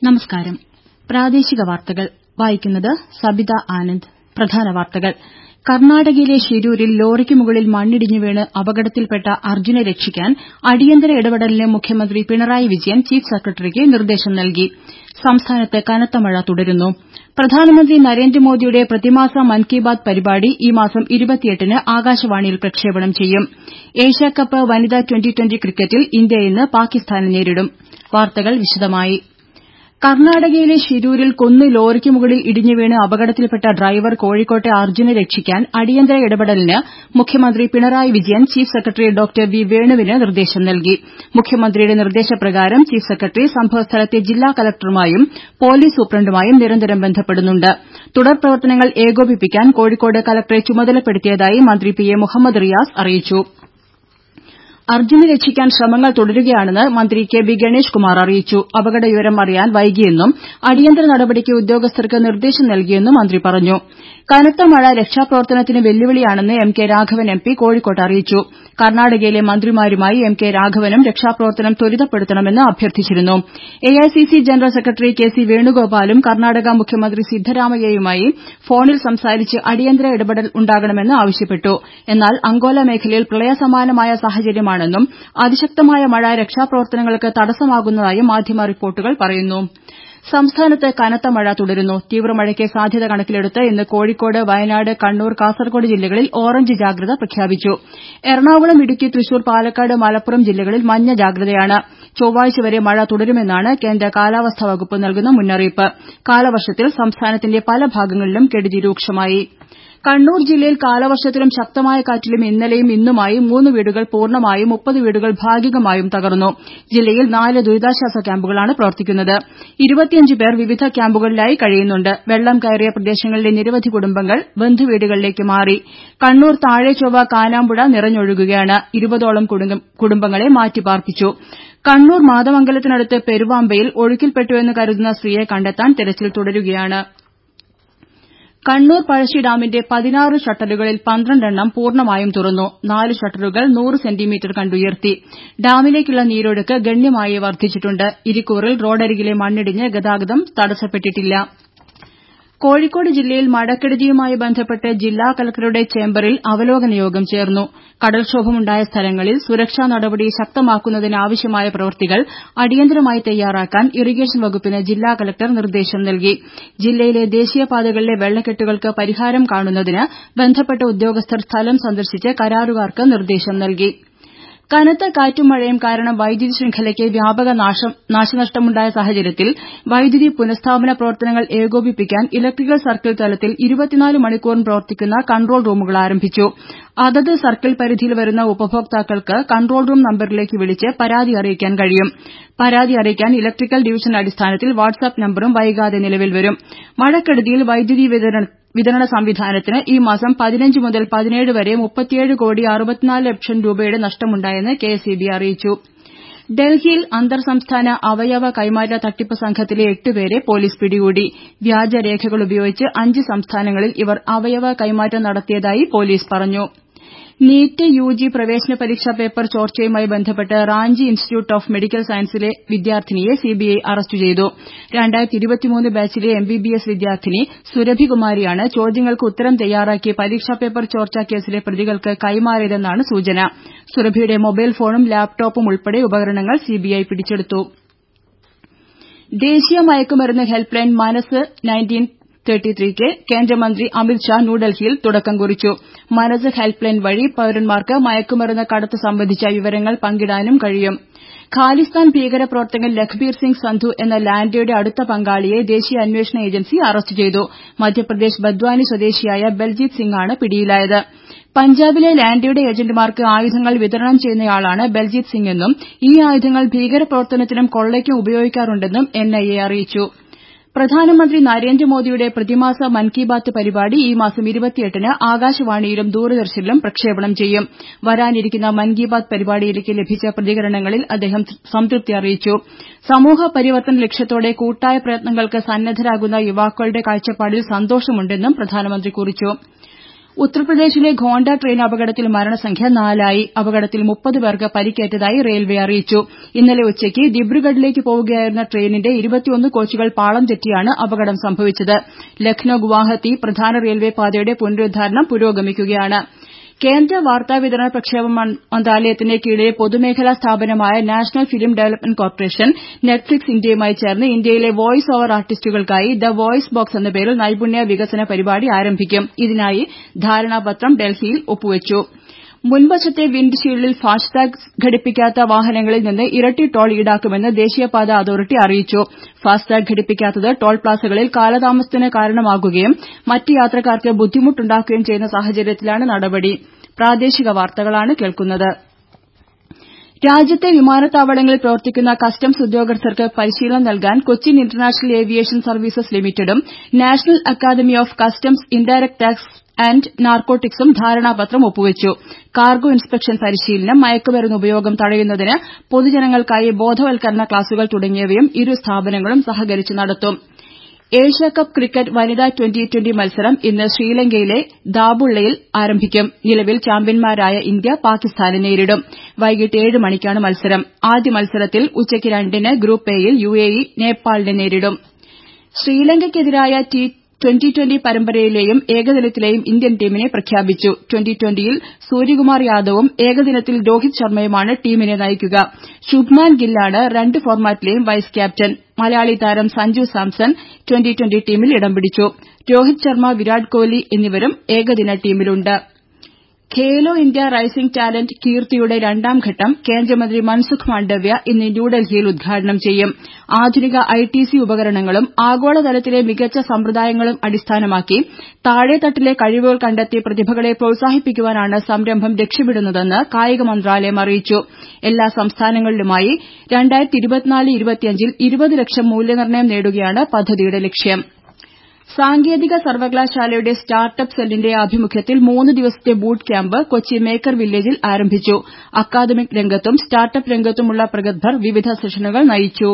നമസ്കാരം പ്രാദേശിക വാർത്തകൾ വായിക്കുന്നത് സബിത ആനന്ദ് പ്രധാന വാർത്തകൾ കർണാടകയിലെ ഷിരൂരിൽ ലോറിക്ക് മുകളിൽ മണ്ണിടിഞ്ഞ് വീണ് അപകടത്തിൽപ്പെട്ട അർജുനെ രക്ഷിക്കാൻ അടിയന്തര ഇടപെടലിന് മുഖ്യമന്ത്രി പിണറായി വിജയൻ ചീഫ് സെക്രട്ടറിക്ക് നിർദ്ദേശം നൽകി സംസ്ഥാനത്ത് കനത്ത മഴ തുടരുന്നു പ്രധാനമന്ത്രി നരേന്ദ്രമോദിയുടെ പ്രതിമാസ മൻ കി ബാത് പരിപാടി ഈ മാസം ന് ആകാശവാണിയിൽ പ്രക്ഷേപണം ചെയ്യും ഏഷ്യാകപ്പ് വനിതാ ട്വന്റി ട്വന്റി ക്രിക്കറ്റിൽ ഇന്ത്യ ഇന്ന് പാകിസ്ഥാനെ നേരിടും വാർത്തകൾ വിശദമായി കർണാടകയിലെ ഷിരൂരിൽ കുന്ന് ലോറിക്ക് മുകളിൽ ഇടിഞ്ഞ് വീണ് അപകടത്തിൽപ്പെട്ട ഡ്രൈവർ കോഴിക്കോട്ടെ അർജുനെ രക്ഷിക്കാൻ അടിയന്തര ഇടപെടലിന് മുഖ്യമന്ത്രി Pinarayi Vijayan chief secretary doctor V വേണുവിന് നിർദ്ദേശം നൽകി മുഖ്യമന്ത്രിയുടെ നിർദ്ദേശപ്രകാരം ചീഫ് സെക്രട്ടറി സംഭവസ്ഥലത്തെ ജില്ലാ കലക്ടറുമായും പോലീസ് സൂപ്രണ്ടുമായും നിരന്തരം ബന്ധപ്പെടുന്നുണ്ട് തുടർ പ്രവർത്തനങ്ങൾ ഏകോപിപ്പിക്കാൻ കോഴിക്കോട് കലക്ടറെ ചുമതലപ്പെടുത്തിയതായി മന്ത്രി പി എ മുഹമ്മദ് റിയാസ് അറിയിച്ചു അർജുനെ രക്ഷിക്കാൻ ശ്രമങ്ങൾ തുടരുകയാണെന്ന് മന്ത്രി കെ ബി ഗണേഷ് കുമാർ അറിയിച്ചു അപകടവിവരം അറിയാൻ വൈകിയെന്നും അടിയന്തര നടപടിക്ക് ഉദ്യോഗസ്ഥർക്ക് നിർദ്ദേശം നൽകിയെന്നും മന്ത്രി പറഞ്ഞു കനത്ത മഴ രക്ഷാപ്രവർത്തനത്തിന് വെല്ലുവിളിയാണെന്ന് M K Raghavan M P കോഴിക്കോട്ട് അറിയിച്ചു കർണാടകയിലെ മന്ത്രിമാരുമായി എം കെ രാഘവനും രക്ഷാപ്രവർത്തനം ത്വരിതപ്പെടുത്തണമെന്ന് അഭ്യർത്ഥിച്ചിരുന്നു AICC general secretary K C വേണുഗോപാലും കർണാടക മുഖ്യമന്ത്രി സിദ്ധരാമയ്യയുമായി ഫോണിൽ സംസാരിച്ച് അടിയന്തര ഇടപെടൽ ഉണ്ടാകണമെന്ന് ആവശ്യപ്പെട്ടു എന്നാൽ അങ്കോല മേഖലയിൽ പ്രളയസമാനമായ സാഹചര്യമാണെന്നും അതിശക്തമായ മഴ രക്ഷാപ്രവർത്തനങ്ങൾക്ക് തടസ്സമാകുന്നതായും മാധ്യമ റിപ്പോർട്ടുകൾ പറയുന്നു സംസ്ഥാനത്ത് കനത്ത മഴ തുടരുന്നു തീവ്രമഴയ്ക്ക് സാധ്യത കണക്കിലെടുത്ത് ഇന്ന് കോഴിക്കോട് വയനാട് കണ്ണൂർ കാസർകോട് ജില്ലകളിൽ ഓറഞ്ച് ജാഗ്രത പ്രഖ്യാപിച്ചു എറണാകുളം ഇടുക്കി തൃശൂർ പാലക്കാട് മലപ്പുറം ജില്ലകളിൽ മഞ്ഞ ജാഗ്രതയാണ് ചൊവ്വാഴ്ച വരെ മഴ തുടരുമെന്നാണ് കേന്ദ്ര കാലാവസ്ഥാ വകുപ്പ് നൽകുന്ന മുന്നറിയിപ്പ് കാലവർഷത്തിൽ സംസ്ഥാനത്തിന്റെ പല ഭാഗങ്ങളിലും കെടുതി രൂക്ഷമായി കണ്ണൂർ ജില്ലയിൽ കാലവർഷത്തിലും ശക്തമായ കാറ്റിലും ഇന്നലെയും ഇന്നുമായി മൂന്ന് വീടുകൾ പൂർണ്ണമായും മുപ്പത് വീടുകൾ ഭാഗികമായും തകർന്നു ജില്ലയിൽ നാല് ദുരിതാശ്വാസ ക്യാമ്പുകളാണ് പ്രവർത്തിക്കുന്നത് ഇരുപത്തിയഞ്ച് പേർ വിവിധ ക്യാമ്പുകളിലായി കഴിയുന്നുണ്ട് വെള്ളം കയറിയ പ്രദേശങ്ങളിലെ നിരവധി കുടുംബങ്ങൾ ബന്ധുവീടുകളിലേക്ക് മാറി കണ്ണൂർ താഴെചൊവ്വ കാനാമ്പുഴ നിറഞ്ഞൊഴുകുകയാണ് ഇരുപതോളം കുടുംബങ്ങളെ മാറ്റിപ്പാർപ്പിച്ചു കണ്ണൂർ മാതമംഗലത്തിനടുത്ത് പെരുവാമ്പയിൽ ഒഴുക്കിൽപ്പെട്ടുവെന്ന് കരുതുന്ന സ്ത്രീയെ കണ്ടെത്താൻ തെരച്ചിൽ തുടരുകയാണ് കണ്ണൂർ പഴശ്ശി ഡാമിന്റെ പതിനാറ് ഷട്ടറുകളിൽ പന്ത്രണ്ടെണ്ണം പൂർണ്ണമായും തുറന്നു നാല് ഷട്ടറുകൾ നൂറ് സെന്റിമീറ്റർ കണ്ടുയർത്തി ഡാമിലേക്കുള്ള നീരൊഴുക്ക് ഗണ്യമായി വർദ്ധിച്ചിട്ടുണ്ട് ഇരിക്കൂറിൽ റോഡരികിലെ മണ്ണിടിഞ്ഞ് ഗതാഗതം തടസ്സപ്പെട്ടിട്ടില്ല കോഴിക്കോട് ജില്ലയിൽ മഴക്കെടുതിയുമായി ബന്ധപ്പെട്ട് ജില്ലാ കലക്ടറുടെ ചേംബറിൽ അവലോകന യോഗം ചേർന്നു കടൽക്ഷോഭമുണ്ടായ സ്ഥലങ്ങളിൽ സുരക്ഷാ നടപടി ശക്തമാക്കുന്നതിനാവശ്യമായ പ്രവൃത്തികൾ അടിയന്തരമായി തയ്യാറാക്കാൻ ഇറിഗേഷൻ വകുപ്പിന് ജില്ലാ കലക്ടർ നിർദ്ദേശം നൽകി ജില്ലയിലെ ദേശീയപാതകളിലെ വെള്ളക്കെട്ടുകൾക്ക് പരിഹാരം കാണുന്നതിന് ബന്ധപ്പെട്ട ഉദ്യോഗസ്ഥർ സ്ഥലം സന്ദർശിച്ച് കരാറുകാർക്ക് നിർദ്ദേശം നൽകി കനത്ത കാറ്റും മഴയും കാരണം വൈദ്യുതി ശൃംഖലയ്ക്ക് വ്യാപക നാശനഷ്ടമുണ്ടായ സാഹചര്യത്തിൽ വൈദ്യുതി പുനഃസ്ഥാപന പ്രവർത്തനങ്ങൾ ഏകോപിപ്പിക്കാൻ ഇലക്ട്രിക്കൽ സർക്കിൾ തലത്തിൽ ഇരുപത്തിനാല് മണിക്കൂറും പ്രവർത്തിക്കുന്ന കൺട്രോൾ റൂമുകൾ ആരംഭിച്ചു അതത് സർക്കിൾ പരിധിയിൽ വരുന്ന ഉപഭോക്താക്കൾക്ക് കൺട്രോൾ റൂം നമ്പരിലേക്ക് വിളിച്ച് പരാതി അറിയിക്കാൻ കഴിയും പരാതി അറിയിക്കാൻ ഇലക്ട്രിക്കൽ ഡിവിഷൻ അടിസ്ഥാനത്തിൽ വാട്സ്ആപ്പ് നമ്പറും വൈകാതെ നിലവിൽ വരും മഴക്കെടുതിയിൽ വൈദ്യുതി വിതരണ സംവിധാനത്തിന് ഈ മാസം പതിനഞ്ച് മുതൽ പതിനേഴ് വരെ മുപ്പത്തിയേഴ് കോടി അറുപത്തിനാല് ലക്ഷം രൂപയുടെ നഷ്ടമുണ്ടായെന്ന് കെഎസ്ഇബി അറിയിച്ചു ഡൽഹിയിൽ അന്തർ സംസ്ഥാന അവയവ കൈമാറ്റ തട്ടിപ്പ് സംഘത്തിലെ എട്ടുപേരെ പോലീസ് പിടികൂടി വ്യാജരേഖകൾ ഉപയോഗിച്ച് അഞ്ച് സംസ്ഥാനങ്ങളിൽ ഇവർ അവയവ കൈമാറ്റം നടത്തിയതായി പോലീസ് പറഞ്ഞു നീറ്റ് യുജി പ്രവേശന പരീക്ഷാ പേപ്പർ ചോർച്ചയുമായി ബന്ധപ്പെട്ട് റാഞ്ചി ഇൻസ്റ്റിറ്റ്യൂട്ട് ഓഫ് മെഡിക്കൽ സയൻസസിലെ വിദ്യാർത്ഥിനിയെ സിബിഐ അറസ്റ്റ് ചെയ്തു ബാച്ചിലെ എംബിബിഎസ് വിദ്യാർത്ഥിനി സുരഭികുമാരിയാണ് ചോദ്യങ്ങൾക്ക് ഉത്തരം തയ്യാറാക്കി പരീക്ഷാ പേപ്പർ ചോർച്ചാ കേസിലെ പ്രതികൾക്ക് കൈമാറിയതെന്നാണ് സൂചന സുരഭിയുടെ മൊബൈൽ ഫോണും ലാപ്ടോപ്പും ഉൾപ്പെടെ ഉപകരണങ്ങൾ സിബിഐ പിടിച്ചെടുത്തു ദേശീയ മയക്കുമരുന്ന് ഹെൽപ്പ് ലൈൻ മനസ് നയൻറ്റീൻ ക്ക് കേന്ദ്രമന്ത്രി അമിത്ഷാ ന്യൂഡൽഹിയിൽ തുടക്കം കുറിച്ചു മനസ് ഹെൽപ്പ് ലൈൻ വഴി പൌരന്മാർക്ക് മയക്കുമരുന്ന് കടത്ത് സംബന്ധിച്ച വിവരങ്ങൾ പങ്കിടാനും കഴിയും ഖാലിസ്ഥാൻ ഭീകരപ്രവർത്തകൻ ലഖ്ബീർ സിംഗ് സന്ധു എന്ന ലാൻഡയുടെ അടുത്ത പങ്കാളിയെ ദേശീയ അന്വേഷണ ഏജൻസി അറസ്റ്റ് ചെയ്തു മധ്യപ്രദേശ് ബദ്വാനി സ്വദേശിയായ ബൽജീത് സിംഗാണ് പിടിയിലായത് പഞ്ചാബിലെ ലാൻഡയുടെ ഏജന്റുമാർക്ക് ആയുധങ്ങൾ വിതരണം ചെയ്യുന്നയാളാണ് ബൽജീത് സിംഗെന്നും ഈ ആയുധങ്ങൾ ഭീകരപ്രവർത്തനത്തിനും കൊള്ളയ്ക്കും ഉപയോഗിക്കാറുണ്ടെന്നും എൻഐഎ അറിയിച്ചു പ്രധാനമന്ത്രി നരേന്ദ്രമോദിയുടെ പ്രതിമാസ മൻ കി ബാത് പരിപാടി ഈ മാസം ന് ആകാശവാണിയിലും ദൂരദർശനിലും പ്രക്ഷേപണം ചെയ്യും വരാനിരിക്കുന്ന മൻ കി ബാത് പരിപാടിയിലേക്ക് ലഭിച്ച പ്രതികരണങ്ങളിൽ അദ്ദേഹം സംതൃപ്തി അറിയിച്ചു സമൂഹ പരിവർത്തന ലക്ഷ്യത്തോടെ കൂട്ടായ പ്രയത്നങ്ങൾക്ക് സന്നദ്ധരാകുന്ന യുവാക്കളുടെ കാഴ്ചപ്പാടിൽ സന്തോഷമുണ്ടെന്നും പ്രധാനമന്ത്രി കുറിച്ചു ഉത്തർപ്രദേശിലെ ഘോണ്ട ട്രെയിൻ അപകടത്തിൽ മരണസംഖ്യ നാലായി അപകടത്തിൽ മുപ്പത് പേർക്ക് പരിക്കേറ്റതായി റെയിൽവെ അറിയിച്ചു ഇന്നലെ ഉച്ചയ്ക്ക് ദിബ്രുഗഡിലേക്ക് പോവുകയായിരുന്ന ട്രെയിനിന്റെ ഇരുപത്തിയൊന്ന് കോച്ചുകൾ പാളം തെറ്റിയാണ് അപകടം സംഭവിച്ചത് ലക്നൌ ഗുവാഹത്തി പ്രധാന റെയിൽവെ പാതയുടെ പുനരുദ്ധാരണം പുരോഗമിക്കുകയാണ് കേന്ദ്ര വാർത്താവിതരണ പ്രക്ഷേപണ മന്ത്രാലയത്തിന് കീഴിലെ പൊതുമേഖലാ സ്ഥാപനമായ national film development corporation Netflix ഇന്ത്യയുമായി ചേർന്ന് ഇന്ത്യയിലെ വോയിസ് ഓവർ ആർട്ടിസ്റ്റുകൾക്കായി ദ വോയിസ് ബോക്സ് എന്ന പേരിൽ നൈപുണ്യ വികസന പരിപാടി ആരംഭിക്കും ഇതിനായി ധാരണാപത്രം ഡൽഹിയിൽ ഒപ്പുവച്ചു മുൻവശത്തെ വിൻഡ് ഷീൽഡിൽ ഫാസ്ടാഗ് ഘടിപ്പിക്കാത്ത വാഹനങ്ങളിൽ നിന്ന് ഇരട്ടി ടോൾ ഈടാക്കുമെന്ന് ദേശീയപാത അതോറിറ്റി അറിയിച്ചു ഫാസ്ടാഗ് ഘടിപ്പിക്കാത്തത് ടോൾ പ്ലാസകളിൽ കാലതാമസത്തിന് കാരണമാകുകയും മറ്റ് യാത്രക്കാർക്ക് ബുദ്ധിമുട്ടുണ്ടാക്കുകയും ചെയ്യുന്ന സാഹചര്യത്തിലാണ് നടപടി രാജ്യത്തെ വിമാനത്താവളങ്ങളിൽ പ്രവർത്തിക്കുന്ന കസ്റ്റംസ് ഉദ്യോഗസ്ഥർക്ക് പരിശീലനം നൽകാൻ കൊച്ചിൻ ഇന്റർനാഷണൽ ഏവിയേഷൻ സർവീസസ് ലിമിറ്റഡും national academy of customs indirect tax and നാർക്കോട്ടിക്സും ധാരണാപത്രം ഒപ്പുവച്ചു കാർഗോ ഇൻസ്പെക്ഷൻ പരിശീലനം മയക്കുമരുന്ന് ഉപയോഗം തടയുന്നതിന് പൊതുജനങ്ങൾക്കായി ബോധവൽക്കരണ ക്ലാസുകൾ തുടങ്ങിയവയും ഇരു സ്ഥാപനങ്ങളും സഹകരിച്ച് നടത്തും ഏഷ്യാകപ്പ് ക്രിക്കറ്റ് വനിതാ ട്വന്റി ട്വന്റി മത്സരം ഇന്ന് ശ്രീലങ്കയിലെ ദാബുള്ളയിൽ ആരംഭിക്കും നിലവിൽ ചാമ്പ്യന്മാരായ ഇന്ത്യ പാകിസ്ഥാനെ നേരിടും വൈകിട്ട് ഏഴ് മണിക്കാണ് മത്സരം ആദ്യ മത്സരത്തിൽ ഉച്ചയ്ക്ക് രണ്ടിന് ഗ്രൂപ്പ് എയിൽ യുഎഇ നേപ്പാളിനെ നേരിടും ശ്രീലങ്കയ്ക്കെതിരായ ട്വന്റി ട്വന്റി പരമ്പരയിലെയും ഏകദിനത്തിലെയും ഇന്ത്യൻ ടീമിനെ പ്രഖ്യാപിച്ചു ട്വന്റി ട്വന്റിയിൽ സൂര്യകുമാർ യാദവും ഏകദിനത്തിൽ രോഹിത് ശർമ്മയുമാണ് ടീമിനെ നയിക്കുക ശുഭ്മാൻ ഗില്ലാണ് രണ്ട് ഫോർമാറ്റിലെയും വൈസ് ക്യാപ്റ്റൻ മലയാളി താരം സഞ്ജു സാംസൺ ട്വന്റി ട്വന്റി ടീമിൽ ഇടം പിടിച്ചു രോഹിത് ശർമ്മ വിരാട് കോഹ്ലി എന്നിവരും ഏകദിന ടീമിലുണ്ട് ഖേലോ ഇന്ത്യ റൈസിംഗ് ടാലന്റ് കീർത്തിയുടെ രണ്ടാം ഘട്ടം കേന്ദ്രമന്ത്രി മൻസുഖ് മാണ്ഡവ്യ ഇന്ന് ന്യൂഡൽഹിയിൽ ഉദ്ഘാടനം ചെയ്യും ആധുനിക ഐടിസി ഉപകരണങ്ങളും ആഗോളതലത്തിലെ മികച്ച സമ്പ്രദായങ്ങളും അടിസ്ഥാനമാക്കി താഴെത്തട്ടിലെ കഴിവുകൾ കണ്ടെത്തി പ്രതിഭകളെ പ്രോത്സാഹിപ്പിക്കുവാനാണ് സംരംഭം ലക്ഷ്യമിടുന്നതെന്ന് കായിക മന്ത്രാലയം അറിയിച്ചു എല്ലാ സംസ്ഥാനങ്ങളിലുമായി ൽ ഇരുപത് ലക്ഷം മൂല്യനിർണ്ണയം നേടുകയാണ് പദ്ധതിയുടെ ലക്ഷ്യം സാങ്കേതിക സർവകലാശാലയുടെ സ്റ്റാർട്ടപ്പ് സെല്ലിന്റെ ആഭിമുഖ്യത്തിൽ മൂന്ന് ദിവസത്തെ ബൂട്ട് ക്യാമ്പ് കൊച്ചി മേക്കർ വില്ലേജിൽ ആരംഭിച്ചു അക്കാദമിക് രംഗത്തും സ്റ്റാർട്ടപ്പ് രംഗത്തുമുള്ള പ്രഗത്ഭർ വിവിധ സെഷനുകൾ നയിച്ചു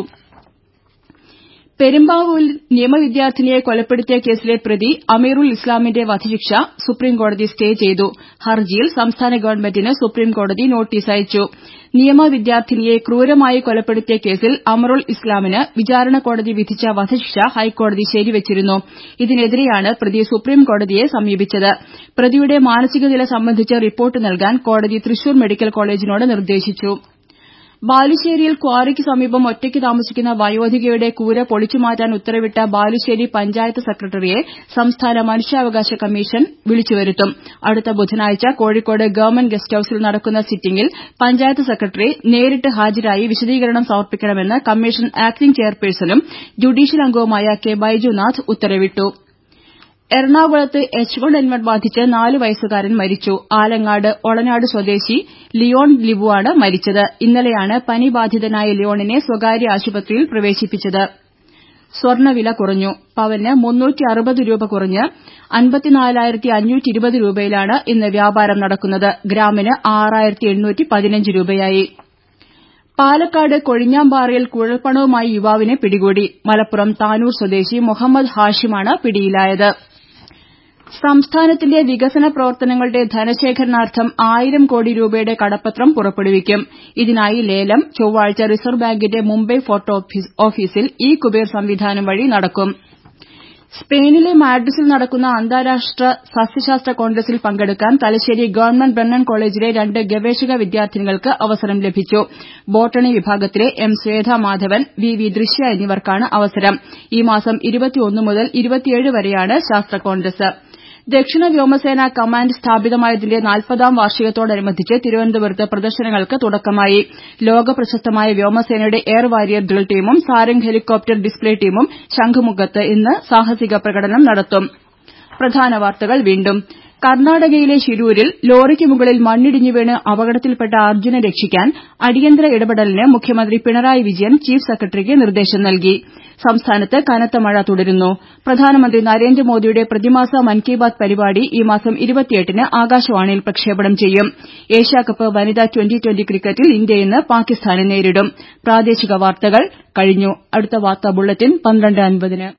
പെരുമ്പാവൂരിൽ നിയമവിദ്യാർത്ഥിനിയെ കൊലപ്പെടുത്തിയ കേസിലെ പ്രതി അമീറുൽ ഇസ്ലാമിന്റെ വധശിക്ഷ സുപ്രീംകോടതി സ്റ്റേ ചെയ്തു ഹർജിയിൽ സംസ്ഥാന ഗവൺമെന്റിന് സുപ്രീംകോടതി നോട്ടീസ് അയച്ചു നിയമവിദ്യാർത്ഥിനിയെ ക്രൂരമായി കൊലപ്പെടുത്തിയ കേസിൽ അമറുൽ ഇസ്ലാമിന് വിചാരണ കോടതി വിധിച്ച വധശിക്ഷ ഹൈക്കോടതി ശരിവച്ചിരുന്നു ഇതിനെതിരെയാണ് പ്രതി സുപ്രീംകോടതിയെ സമീപിച്ചത് പ്രതിയുടെ മാനസികനില സംബന്ധിച്ച് റിപ്പോർട്ട് നൽകാൻ കോടതി തൃശൂർ മെഡിക്കൽ കോളേജിനോട് നിർദ്ദേശിച്ചു ബാലുശ്ശേരിയിൽ ക്വാറിക്ക് സമീപം ഒറ്റയ്ക്ക് താമസിക്കുന്ന വയോധികയുടെ കൂര പൊളിച്ചുമാറ്റാൻ ഉത്തരവിട്ട ബാലുശ്ശേരി പഞ്ചായത്ത് സെക്രട്ടറിയെ സംസ്ഥാന മനുഷ്യാവകാശ കമ്മീഷൻ വിളിച്ചുവരുത്തും അടുത്ത ബുധനാഴ്ച കോഴിക്കോട് ഗവൺമെന്റ് ഗസ്റ്റ് ഹൌസിൽ നടക്കുന്ന സിറ്റിംഗിൽ പഞ്ചായത്ത് സെക്രട്ടറി നേരിട്ട് ഹാജരായി വിശദീകരണം സമർപ്പിക്കണമെന്ന് കമ്മീഷൻ ആക്ടിംഗ് ചെയർപേഴ്സണും ജുഡീഷ്യൽ അംഗവുമായ കെ ബൈജുനാഥ് ഉത്തരവിട്ടു എറണാകുളത്ത് എച്ച് വൺ എൻ വൺ ബാധിച്ച് നാല് വയസ്സുകാരൻ മരിച്ചു ആലങ്ങാട് ഒളനാട് സ്വദേശി ലിയോൺ ലിബുവാണ് മരിച്ചത് ഇന്നലെയാണ് പനി ബാധിതനായ ലിയോണിനെ സ്വകാര്യ ആശുപത്രിയിൽ പ്രവേശിപ്പിച്ചത് സ്വർണ്ണവില കുറഞ്ഞു പവന് മുന്നൂറ്റി അറുപത് രൂപ കുറഞ്ഞ് അൻപത്തിനാലായിരത്തി അഞ്ഞൂറ്റി ഇരുപത് രൂപയിലാണ് ഇന്ന് വ്യാപാരം നടക്കുന്നത് ഗ്രാമിന് ആറായിരത്തി എണ്ണൂറ്റി പതിനഞ്ച് രൂപയായി പാലക്കാട് കൊഴിഞ്ഞാമ്പാറയിൽ കുഴൽപ്പണവുമായി യുവാവിനെ പിടികൂടി മലപ്പുറം താനൂർ സ്വദേശി മുഹമ്മദ് ഹാഷിമാണ് പിടിയിലായത് സംസ്ഥാനത്തിന്റെ വികസന പ്രവർത്തനങ്ങളുടെ ധനശേഖരണാർത്ഥം ആയിരം കോടി രൂപയുടെ കടപ്പത്രം പുറപ്പെടുവിക്കും ഇതിനായി ലേലം ചൊവ്വാഴ്ച റിസർവ് ബാങ്കിന്റെ മുംബൈ ഫോർട്ട് ഓഫീസിൽ ഇ കുബേർ സംവിധാനം വഴി നടക്കും സ്പെയിനിലെ മാഡ്രിഡിൽ നടക്കുന്ന അന്താരാഷ്ട്ര സസ്യശാസ്ത്ര കോൺഗ്രസിൽ പങ്കെടുക്കാൻ തലശ്ശേരി ഗവൺമെന്റ് ബ്രണ്ണൻ കോളേജിലെ രണ്ട് ഗവേഷക വിദ്യാർത്ഥിനികൾക്ക് അവസരം ലഭിച്ചു ബോട്ടണി വിഭാഗത്തിലെ M Swetha Madhavan V V Drishya എന്നിവർക്കാണ് അവസരം ഈ മാസം മുതൽ വരെയാണ് ശാസ്ത്ര കോൺഗ്രസ് ദക്ഷിണ വ്യോമസേന കമാൻഡ് സ്ഥാപിതമായതിന്റെ നാൽപ്പതാം വാർഷികത്തോടനുബന്ധിച്ച് തിരുവനന്തപുരത്ത് പ്രദർശനങ്ങൾക്ക് തുടക്കമായി ലോകപ്രശസ്തമായ വ്യോമസേനയുടെ എയർ വാരിയർ ഡ്രിൽ ടീമും സാരംഗ് ഹെലികോപ്റ്റർ ഡിസ്പ്ലേ ടീമും ശംഖുമുഖത്ത് ഇന്ന് സാഹസിക പ്രകടനം നടത്തും കർണാടകയിലെ ഷിരൂരിൽ ലോറിക്ക് മുകളിൽ മണ്ണിടിഞ്ഞു വീണ് അപകടത്തിൽപ്പെട്ട അർജുനെ രക്ഷിക്കാൻ അടിയന്തര ഇടപെടലിന് മുഖ്യമന്ത്രി പിണറായി വിജയൻ ചീഫ് സെക്രട്ടറിക്ക് നിർദ്ദേശം നൽകി സംസ്ഥാനത്ത് കനത്ത മഴ തുടരുന്നു പ്രധാനമന്ത്രി നരേന്ദ്രമോദിയുടെ പ്രതിമാസ മൻ കി ബാത് പരിപാടി ഈ മാസം ന് ആകാശവാണിയിൽ പ്രക്ഷേപണം ചെയ്യും ഏഷ്യാകപ്പ് വനിതാ ട്വന്റി ട്വന്റി ക്രിക്കറ്റിൽ ഇന്ത്യ ഇന്ന് പാകിസ്ഥാനെ നേരിടും അടുത്ത വാർത്താ ബുള്ളറ്റിൻ പന്ത്രണ്ട് അൻപതിന്